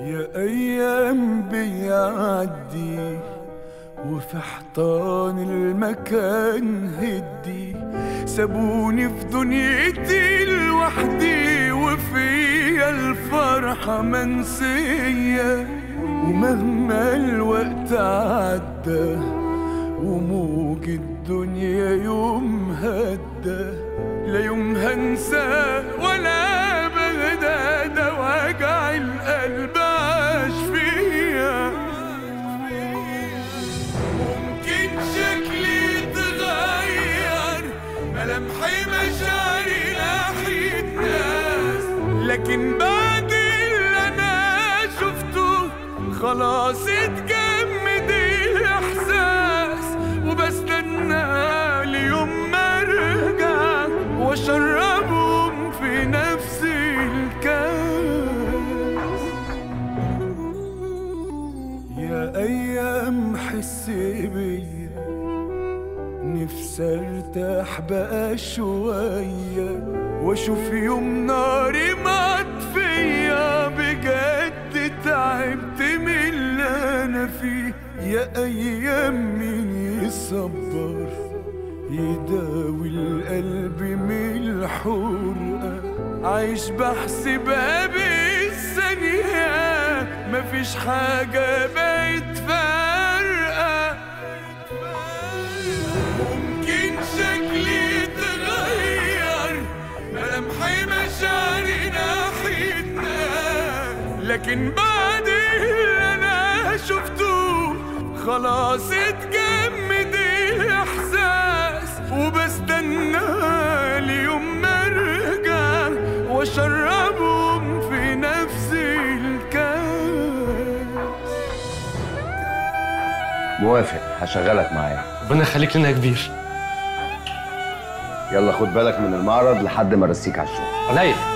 يا أيام بيعدي وفي حيطان المكان هدي سابوني في دنيتي لوحدي وفيا الفرحة منسية ومهما الوقت عدى وموج الدنيا يوم هدى لا يوم هنسى ولا بغدى ده وجع القلب عاش فيا ممكن شكلي يتغير ملامحي مشاعري ناحية ناس لكن بعد اللي أنا شفته خلاص اتجمد الإحساس وبستنى ليوم ما أرجع وأشربهم في نفس الكاس يا أيام حس بيا نفسي ارتاح بقى شوية واشوف يوم ناري مطفية بجد تعبت من اللي انا فيه يا ايام مين يصبر يداوي القلب من الحرقة عايش بحسبها بالثانية مفيش حاجة بقت فارقة ممكن شكلي يتغير ملامحي مشاعري ناحيتنا لكن بعد اللي انا شفته خلاص اتجمد الاحساس وبستنى ليوم ما ارجع واشربهم في نفس الكاس موافق هشغلك معايا ربنا يخليك لنا يا كبير يلا خد بالك من المعرض لحد ما ارسيك على الشغل عليا